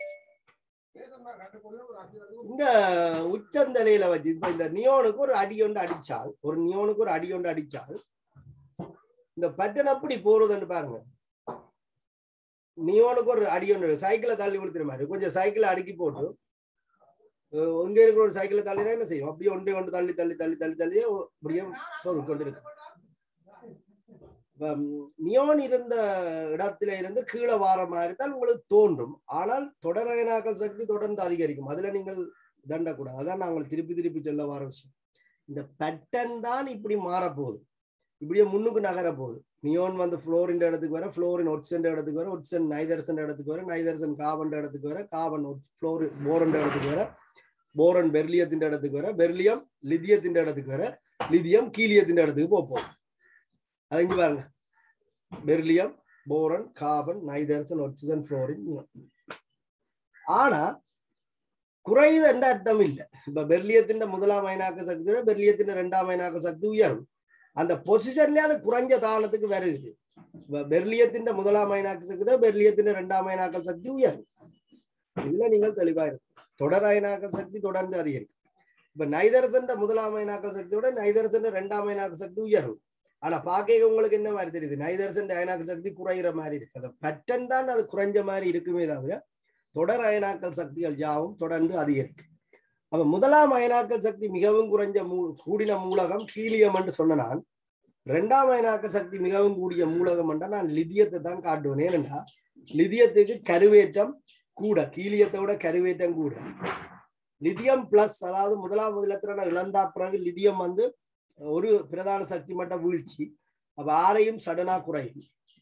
Speaker 1: இந்த உச்சந்தலையில வச்சு இப்ப இந்த நியோனுக்கு ஒரு அடி ஒன்று அடிச்சால் ஒரு நியோனுக்கு ஒரு அடி ஒன்று அடிச்சால் இந்த பட்டன் அப்படி போறதுன்னு பாருங்க நியோனுக்கு ஒரு அடி ஒன்று சைக்கிளை தள்ளி கொடுத்துற மாதிரி கொஞ்சம் சைக்கிளை அடுக்கி போட்டு இங்க இருக்கிற ஒரு சைக்கிளை தள்ளினா என்ன செய்யும் அப்படியே ஒன்றே ஒன்று தள்ளி தள்ளி தள்ளி தள்ளி தள்ளியே அப்படியே கொண்டு இருக்கு நியோன் இருந்த இடத்துல இருந்து கீழே வார மாதிரி தான் உங்களுக்கு தோன்றும் ஆனால் தொடரகனாக்கல் சக்தி தொடர்ந்து அதிகரிக்கும் அதுல நீங்கள் தண்டக்கூடாது அதான் நாங்கள் திருப்பி திருப்பி சொல்ல வர விஷயம் இந்த பேட்டன் தான் இப்படி மாறப்போகுது இப்படியே முன்னுக்கு நகர போகுது நியோன் வந்து ஃப்ளோரின் இடத்துக்கு வர ஃப்ளோரின் ஒட்சன் இடத்துக்கு வர ஒட்சன் நைதர்சன் இடத்துக்கு வர நைதர்சன் காபன் இடத்துக்கு வர காபன் ஃப்ளோரி போரன் இடத்துக்கு வர போரன் பெர்லியத்தின் இடத்துக்கு வர பெர்லியம் லிதியத்தின் இடத்துக்கு வர லிதியம் கீலியத்தின் இடத்துக்கு போகும் அது இங்க பாருங்க பெர்லியம் போரன் கார்பன் நைதர்சன் ஒட்சிசன் புளோரின் ஆனா குறையுது என்ற அர்த்தம் இல்ல இப்ப பெர்லியத்தின் முதலாம் அயனாக்க சக்தியோட பெர்லியத்தின் இரண்டாம் அயனாக்க சக்தி உயரும் அந்த பொசிஷன்லயே அது குறைஞ்ச தாளத்துக்கு வருகுது இப்ப பெர்லியத்தின் முதலாம் அயனாக்க சக்தியோட பெர்லியத்தின் இரண்டாம் அயனாக்க சக்தி உயரும் இதுல நீங்கள் தெளிவா இருக்கும் தொடர் அயனாக்க சக்தி தொடர்ந்து அதிகரிக்கும் இப்ப நைதரசன் முதலாம் அயனாக்க சக்தியோட நைதரசன் இரண்டாம் அயனாக்க சக்தி உயரும் ஆனா பாக்க உங்களுக்கு என்ன மாதிரி தெரியுது நைதரசன் அயனாக்க சக்தி குறைகிற மாதிரி இருக்கு அந்த பட்டன் தான் அது குறைஞ்ச மாதிரி இருக்குமே தவிர தொடர் அயனாக்கல் சக்திகள் யாவும் தொடர்ந்து அதிகரிக்கும் அப்ப முதலாம் அயனாக்கல் சக்தி மிகவும் குறைஞ்ச மூ கூடின மூலகம் ஹீலியம் என்று சொன்ன நான் இரண்டாம் அயனாக்கல் சக்தி மிகவும் கூடிய மூலகம் என்றா நான் லிதியத்தை தான் காட்டுவேன் ஏனென்றா லிதியத்துக்கு கருவேற்றம் கூட கீலியத்தை விட கருவேற்றம் கூட லிதியம் பிளஸ் அதாவது முதலாம் இலத்திரனை இழந்தா பிறகு லிதியம் வந்து ஒரு பிரதான சக்தி மட்டம் வீழ்ச்சி அப்ப ஆரையும் சடனா குறையும்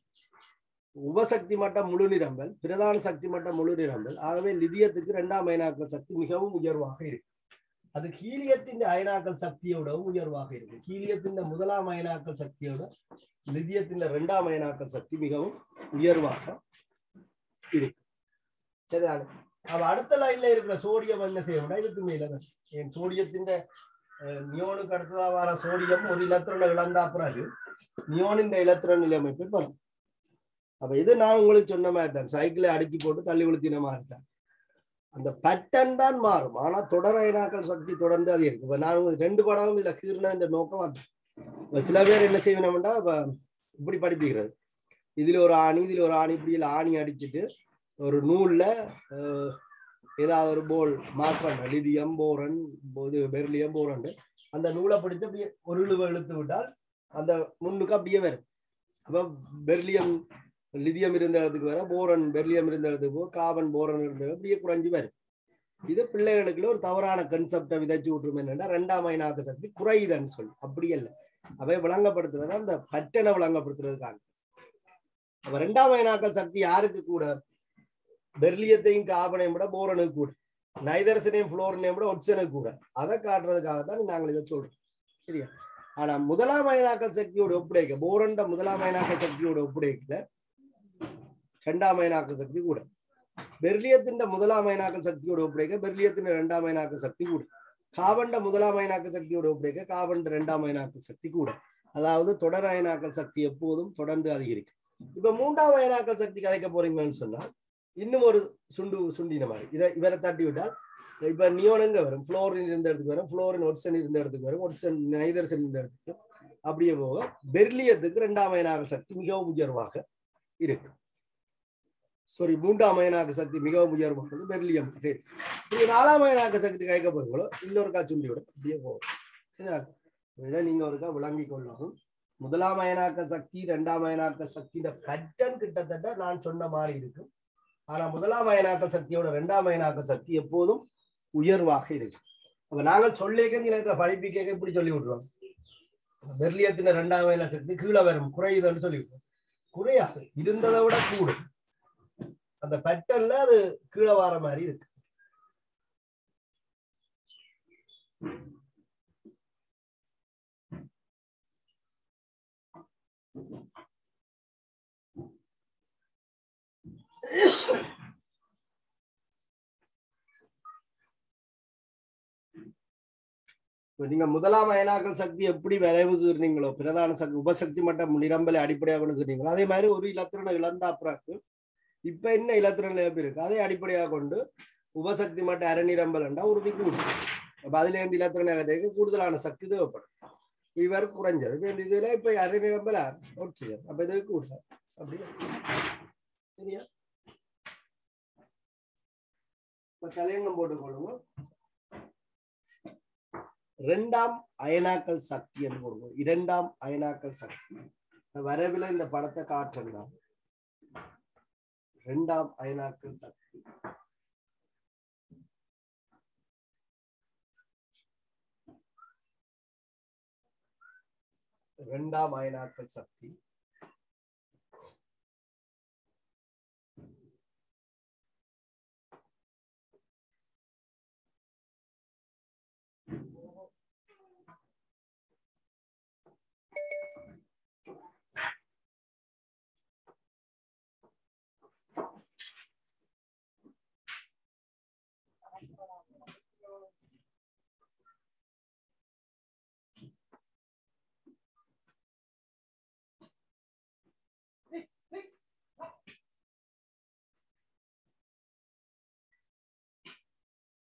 Speaker 1: உபசக்தி மட்டம் முழு நிரம்பல் பிரதான சக்தி மட்டம் முழு நிரம்பல் ஆகவே லிதியத்துக்கு இரண்டாம் அயனாக்கல் சக்தி மிகவும் உயர்வாக இருக்கு அது ஹீலியத்தின் அயனாக்கல் சக்தியோடவும் உயர்வாக இருக்கு ஹீலியத்தின் முதலாம் அயனாக்கல் சக்தியோட லிதியத்தின் இரண்டாம் அயனாக்கல் சக்தி மிகவும் உயர்வாக இருக்கு சரிதானே அவ அடுத்த லைன்ல இருக்கிற சோடியம் என்ன செய்யணும் இதுக்கு மேல என் சோடியத்தின் நியோனுக்கு அடுத்ததா வர சோடியம் ஒரு இலத்திரனை இழந்தா பிறகு நியோனின் இலத்திரன் நிலையமைப்பை பெறும் அப்ப இது நான் உங்களுக்கு சொன்ன மாதிரி தான் சைக்கிளை அடுக்கி போட்டு தள்ளி விழுத்தின மாதிரி தான் அந்த பட்டன் தான் மாறும் ஆனா தொடர் அயனாக்கள் சக்தி தொடர்ந்து அது இருக்கு இப்ப நான் உங்களுக்கு ரெண்டு படமும் இதுல கீர்ன என்ற நோக்கம் அது சில பேர் என்ன செய்யணும்னா இப்ப இப்படி படிப்பிக்கிறது இதுல ஒரு ஆணி இதுல ஒரு ஆணி இப்படி ஆணி அடிச்சுட்டு ஒரு நூல்ல ஏதாவது ஒரு போல் மார்க் பண்ற லிதியம் போரன் இது பெர்லியம் போரன் அந்த நூலை பிடித்து அப்படியே ஒரு இழுவை இழுத்து விட்டால் அந்த முன்னுக்கு அப்படியே வரும் அப்ப பெர்லியம் லிதியம் இருந்த இடத்துக்கு வர போரன் பெர்லியம் இருந்த இடத்துக்கு போ காபன் போரன் இருந்த அப்படியே குறைஞ்சு வரும் இது பிள்ளைகளுக்குள்ள ஒரு தவறான கன்செப்டை விதைச்சு விட்டுரும் என்னன்னா ரெண்டாம் ஐநாக்கு சக்தி குறையுதுன்னு சொல்லி அப்படி அல்ல அவை விளங்கப்படுத்துறது அந்த பட்டனை விளங்கப்படுத்துறதுக்கான அப்ப ரெண்டாம் ஐநாக்கள் சக்தி யாருக்கு கூட பெர்லியத்தையும் காபனையும் விட போரனுக்கு கூட நைதரசனையும் புளோரனையும் விட ஒட்சனுக்கு கூட அதை காட்டுறதுக்காக தான் நாங்கள் இதை சொல்றோம் சரியா ஆனா முதலாம் அயனாக்கல் சக்தியோட ஒப்படைக்க போரண்ட முதலாம் அயனாக்கல் சக்தியோட ஒப்படைக்கல இரண்டாம் அயனாக்கல் சக்தி கூட பெர்லியத்தின் முதலாம் அயனாக்கல் சக்தியோட ஒப்படைக்க பெர்லியத்தின் இரண்டாம் அயனாக்கல் சக்தி கூட காபண்ட முதலாம் அயனாக்கல் சக்தியோட ஒப்படைக்க காபண்ட இரண்டாம் அயனாக்கல் சக்தி கூட அதாவது தொடர் அயனாக்கல் சக்தி எப்போதும் தொடர்ந்து அதிகரிக்கும் இப்ப மூன்றாம் அயனாக்கல் சக்தி கதைக்க போறீங்கன்னு சொன்னா இன்னும் ஒரு சுண்டு சுண்டின மாதிரி இதை இவரை தட்டி விட்டால் இப்ப நியோனங்க வரும் புளோரின் இருந்த இடத்துக்கு வரும் புளோரின் ஒட்சன் இருந்த இடத்துக்கு வரும் ஒட்சன் நைதர்சன் இருந்த இடத்துக்கு அப்படியே போக பெர்லியத்துக்கு இரண்டாம் அயனாக சக்தி மிகவும் உயர்வாக இருக்கு சாரி மூன்றாம் அயனாக சக்தி மிகவும் உயர்வாக பெர்லியம் நீங்க நாலாம் அயனாக சக்தி கைக்க போறீங்களோ இன்னொருக்கா சுண்டியோட அப்படியே போகும் சரியா இதை நீங்க ஒருக்கா விளங்கி கொள்ளவும் முதலாம் அயனாக்க சக்தி இரண்டாம் அயனாக்க சக்தியோட கட்டன் கிட்டத்தட்ட நான் சொன்ன மாதிரி இருக்கும் ஆனா முதலாம் அயனாக்கல் சக்தியோட இரண்டாம் அயனாக்கல் சக்தி எப்போதும் உயர்வாக இருக்கு அப்ப நாங்கள் சொல்லிக்க நிலையத்துல படிப்பிக்க இப்படி சொல்லி விட்டுருவோம் பெர்லியத்தின இரண்டாம் அயன சக்தி கீழே வரும் குறையுதுன்னு சொல்லி விட்டுருவோம் குறையாது இருந்ததை விட கூடும் அந்த பேட்டர்ன்ல அது கீழே வர மாதிரி இருக்கு நீங்க முதலாம் அயனாக்கல் சக்தி எப்படி விளைவுகிறீங்களோ பிரதான சக்தி உபசக்தி மட்டம் நிரம்பலை அடிப்படையாக கொண்டு சொன்னீங்களோ அதே மாதிரி ஒரு இலத்திரனை இழந்தா பிறகு இப்ப என்ன இலத்திரன் இருக்கு அதை அடிப்படையாக கொண்டு உபசக்தி மட்ட அரநிரம்பல் என்றா உறுதி கூடும் அப்ப அதுல இருந்து இலத்திரன் அகத்தைக்கு கூடுதலான சக்தி தேவைப்படும் இவர் குறைஞ்சது இப்ப இந்த இதுல இப்ப அரநிரம்பல் ஆக்சிஜன் அப்ப இது கூட அப்படி சரியா இப்ப தலையங்கம் போட்டுக்கொள்ளுங்க இரண்டாம் அயனாக்கல் சக்தி என்று கொடுக்கும் இரண்டாம் அயனாக்கல் சக்தி வரவில் இந்த படத்தை காட்டுறேன் இரண்டாம் அயனாக்கல் சக்தி இரண்டாம் அயனாக்கல் சக்தி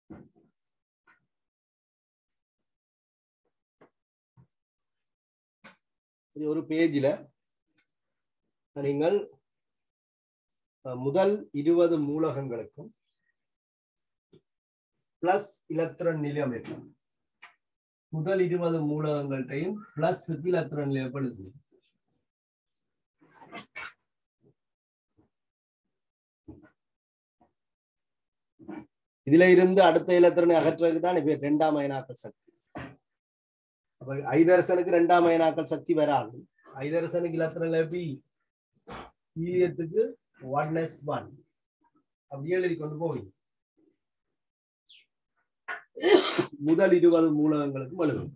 Speaker 1: இது ஒரு பேஜில் நீங்கள் அஹ், முதல் இருபது மூலகங்களுக்கும் பிளஸ் இலத்திரன் நிலையமைப்பு முதல் இருபது மூலகங்கள்டையும் பிளஸ் இலத்திரன் நிலையப்படுது இதுல இருந்து அடுத்த இலத்திரனை அகற்றுறதுக்கு தான் இப்ப இரண்டாம் அயனாக்கல் சக்தி அப்ப ஐதரசனுக்கு இரண்டாம் அயனாக்கல் சக்தி வராது ஐதரசனுக்கு இலத்திரன் எப்படி ஹீலியத்துக்கு ஒன் எஸ் ஒன் அப்படி எழுதி கொண்டு போவீங்க முதல் இருபது மூலகங்களுக்கு எழுதும்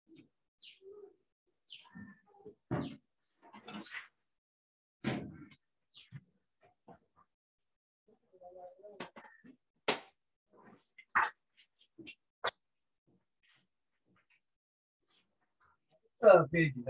Speaker 1: பேஜ்ல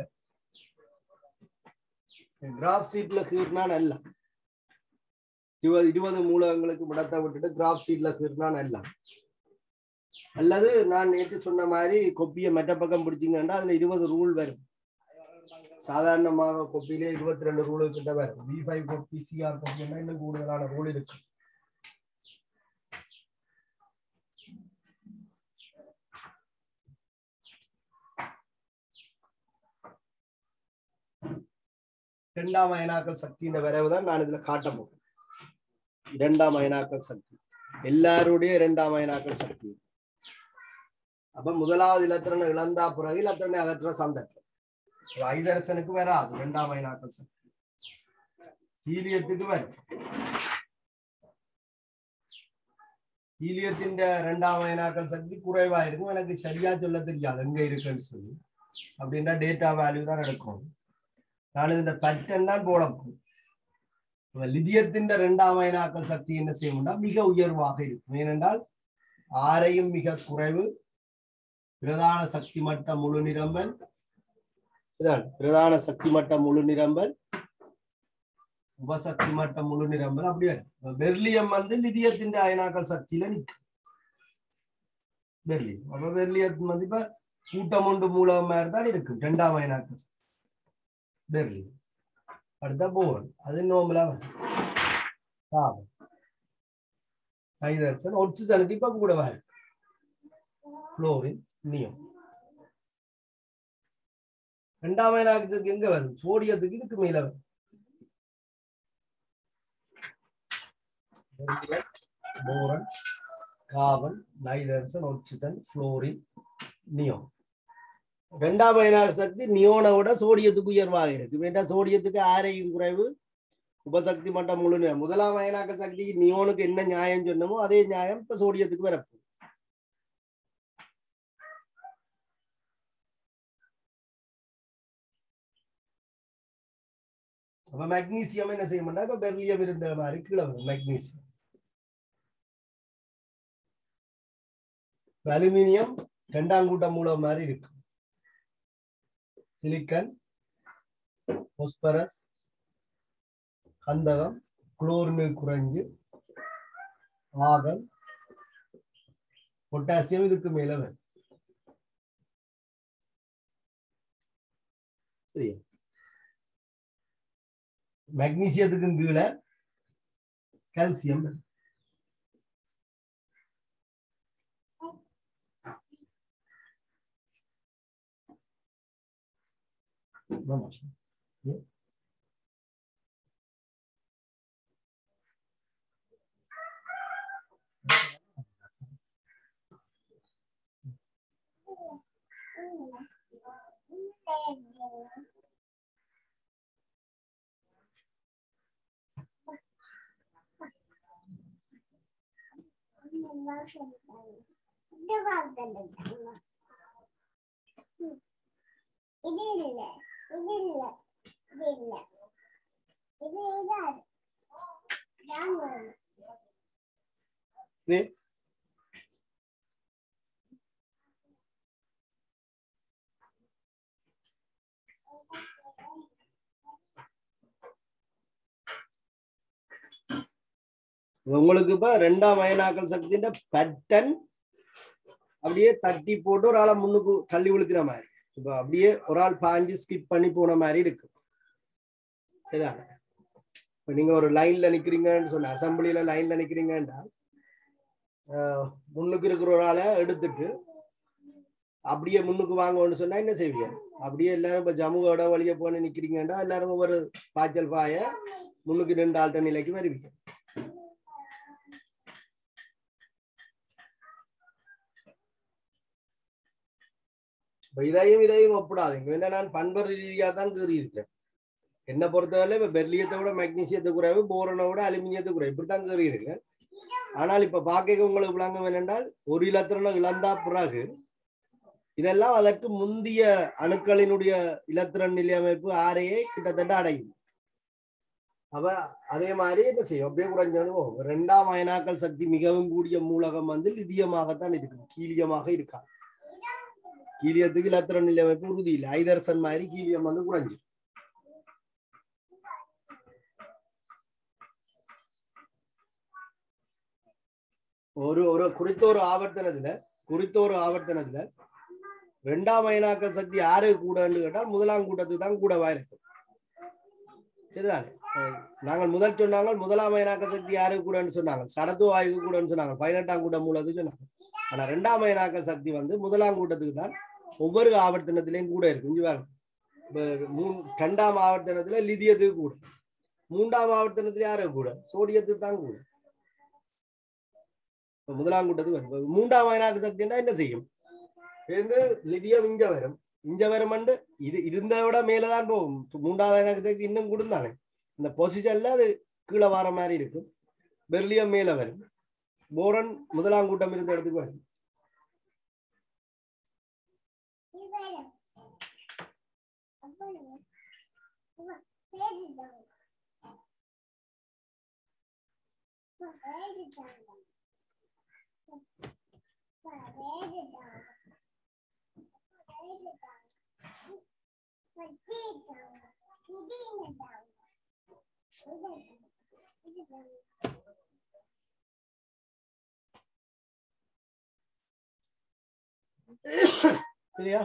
Speaker 1: கிராஃப் ஷீட்ல கீறினா நல்ல இருபது இருபது மூலகங்களுக்கு விடத்தை விட்டுட்டு கிராஃப் ஷீட்ல கீறினா நல்ல அல்லது நான் நேற்று சொன்ன மாதிரி கொப்பியை மெட்ட பக்கம் பிடிச்சிங்கன்னா அதுல இருபது ரூல் வரும் சாதாரணமாக கொப்பியிலே இருபத்தி ரெண்டு ரூல் கிட்ட வரும் வி ஃபைவ் கொப்பி சிஆர் கொப்பின்னா இன்னும் கூடுதலான ரூல் இருக்கு இரண்டாம் அயனாக்கல் சக்தியின் விரைவு தான் நான் இதுல காட்ட போறேன் இரண்டாம் அயனாக்கல் சக்தி எல்லாருடைய இரண்டாம் அயனாக்கல் சக்தி அப்ப முதலாவது இலத்திரனை இழந்தா பிறகு இலத்திரனை அகற்ற சந்தர்ப்பம் ஒரு ஐதரசனுக்கு வராது இரண்டாம் அயனாக்கல் சக்தி ஹீலியத்துக்கு வரும் ஹீலியத்தின் இரண்டாம் அயனாக்கல் சக்தி குறைவா இருக்கும் எனக்கு சரியா சொல்ல தெரியாது எங்க இருக்குன்னு சொல்லி அப்படின்னா டேட்டா வேல்யூ தான் எடுக்கும் நான் இந்த பட்டன் தான் போட போறேன் இப்ப லிதியத்தின் இரண்டாம் அயனாக்கல் சக்தி என்ன செய்யணும்னா மிக உயர்வாக இருக்கும் ஏனென்றால் ஆரையும் மிக குறைவு பிரதான சக்தி மட்ட முழு நிரம்பல் இதான் பிரதான சக்தி மட்ட முழு நிரம்பல் உபசக்தி மட்ட முழு நிரம்பல் அப்படி வரும். இப்ப பெர்லியம் வந்து லிதியத்தின் அயனாக்கல் சக்தியில நிற்கும் பெர்லியம் அப்ப பெர்லியம் வந்து இப்ப கூட்டம் ஒன்று மூலம் மாதிரி தான் இருக்கும் இரண்டாம் அயனாக்கல் சக்தி பெர்லியம் அடுத்த போவன் அது நோம்பலா வரும் காபன் ஹைதரசன் ஒட்சிசனுக்கு இப்ப கூட வரும் குளோரின் நியம் ரெண்டாம் அயனாக்கத்துக்கு எங்க வரும் சோடியத்துக்கு இதுக்கு மேல வரும் பெர்லியம், போரன் கார்பன் நைதரசன் ஒட்சிசன் புளோரின் நியோன் ரெண்டாம் அயனாக சக்தி நியோனை விட சோடியத்துக்கு உயர்வாக இருக்கு வேண்டா சோடியத்துக்கு ஆரையும் குறைவு உபசக்தி மட்டம் முழு நிறை. முதலாம் அயனாக்க சக்தி நியோனுக்கு என்ன நியாயம் சொன்னமோ அதே நியாயம் இப்ப சோடியத்துக்கு வரப்போகுது அப்ப மெக்னீசியம் என்ன செய்ய மாட்டா இப்ப பெர்லியம் இருந்த மாதிரி கீழே வரும் மெக்னீசியம் அலுமினியம் இரண்டாம் கூட்ட மூலம் மாதிரி இருக்கு சிலிக்கன் பொஸ்பரஸ் கந்தகம் குளோரின் குறைஞ்சு ஆகம் பொட்டாசியம் இதுக்கு மேல வரும் சரியா மெக்னீசியத்துக்கு கீழே கால்சியம் வரும். Vamos. Bien.
Speaker 2: இது இல்ல இது இல்ல இது இல்ல இது இதாது நான் வரணும்.
Speaker 1: Bien. உங்களுக்கு இப்ப ரெண்டாம் அயனாக்கல் சக்தியின் பேட்டர்ன் அப்படியே தட்டி போட்டு ஒரு ஆளை முன்னுக்கு தள்ளி விழுக்கிற மாதிரி இப்ப அப்படியே ஒரு ஆள் பாஞ்சு ஸ்கிப் பண்ணி போன மாதிரி இருக்கு சரிதானே இப்ப நீங்க ஒரு லைன்ல நிக்கிறீங்கன்னு சொன்ன அசம்பிளில லைன்ல நிக்கிறீங்கன்னா ஆஹ் முன்னுக்கு இருக்கிற ஒரு ஆளை எடுத்துட்டு அப்படியே முன்னுக்கு வாங்கன்னு சொன்னா என்ன செய்வீங்க அப்படியே எல்லாரும் இப்ப ஜமுகோட வழிய போன நிக்கிறீங்கன்னா எல்லாரும் ஒவ்வொரு பாய்ச்சல் பாய முன்னுக்கு ரெண்டு ஆள்ட நிலைக்கு வருவீங்க இப்ப இதையும் இதையும் ஒப்பிடாதீங்க என்ன நான் பண்பர் ரீதியா தான் கீறி இருக்கேன் என்ன பொறுத்தவரை இப்ப பெர்லியத்தை விட மெக்னீசியத்தை குறைவு போரனை விட அலுமினியத்தை குறைவு இப்படித்தான் கீறி இருக்கேன் ஆனால் இப்ப பாக்க உங்களுக்கு விளங்கும் என்னென்றால் ஒரு இலத்திரனை இழந்தா பிறகு இதெல்லாம் அதற்கு முந்திய அணுக்களினுடைய இலத்திரன் நிலையமைப்பு ஆரையே கிட்டத்தட்ட அடையும் அப்ப அதே மாதிரி என்ன செய்யும் அப்படியே குறைஞ்சாலும் போகும். ரெண்டாம் அயனாக்கல் சக்தி மிகவும் கூடிய மூலகம் வந்து லிதியமாகத்தான் இருக்கும் கீலியமாக இருக்காது கீலியத்துக்கு இலத்திரன் நிலையமைப்பு உறுதி இல்லை ஐதர்சன் மாதிரி கீலியம் வந்து குறைஞ்சு ஒரு ஒரு குறித்த ஒரு ஆவர்த்தனத்துல குறித்த ஒரு ஆவர்த்தனத்துல ரெண்டாம் அயனாக்கல் சக்தி யாரு கூடன்னு கேட்டால் முதலாம் கூட்டத்துக்கு தான் கூடவா இருக்கும் சரிதானே அஹ் நாங்கள் முதல் சொன்னாங்க முதலாம் அயனாக்கல் சக்தி யாருக்கு கூடன்னு சொன்னாங்க சடத்து வாயுக்கு கூடன்னு சொன்னாங்க பதினெட்டாம் கூட்டம் மூலத்துக்கு சொன்னாங்க ஆனா ரெண்டாம் அயனாக்கல் சக்தி வந்து முதலாம் கூட்டத்துக்கு தான் ஒவ்வொரு ஆவர்த்தனத்திலையும் கூட இருக்கு இங்க பாருங்க இப்ப மூணு ரெண்டாம் ஆவர்த்தனத்துல லிதியத்துக்கு கூட மூன்றாம் ஆவர்த்தனத்துல யாருக்கு கூட சோடியத்துக்கு தான் கூட இப்ப முதலாம் கூட்டத்துக்கு வரும் இப்ப மூன்றாம் அயனாக்கல் சக்தின்னா என்ன செய்யும் இருந்து லிதியம் இங்க வரும் இங்க வருமண்டு இது இருந்ததை விட மேலதான் போகும் மூன்றாவது அயனாக்கத்துக்கு இன்னும் கொடுந்தானே இந்த பொசிஷன்ல அது கீழே வர மாதிரி இருக்கும் பெர்லியம் மேல வரும் போரன் முதலாம் கூட்டம் இருந்த இடத்துக்கு வரும் சரியா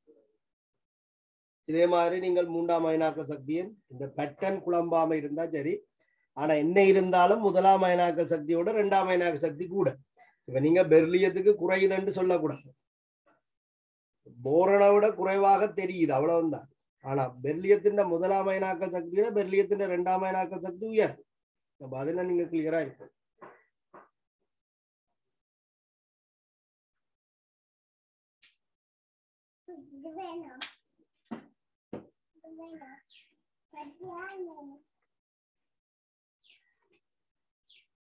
Speaker 1: இதே மாதிரி நீங்கள் மூன்றாம் அயனாக்கல் சக்தியின் இந்த பேட்டர்ன் குழம்பாம இருந்தா சரி ஆனா என்ன இருந்தாலும் முதலாம் அயனாக்கல் சக்தியோட ரெண்டாம் அயனாக்கல் சக்தி கூட இப்ப நீங்க பெர்லியத்துக்கு குறையுதுன்னு சொல்லக்கூடாது போரனை விட குறைவாக தெரியுது அவ்வளவுதான் ஆனா பெர்லியத்தின் முதலாம் அயனாக்கல் சக்தியோட பெர்லியத்தின் ரெண்டாம் அயனாக்கல் சக்தி உயர் அப்ப அதுல நீங்க கிளியரா இருக்கும்
Speaker 2: இது வேணும் இது வேணும்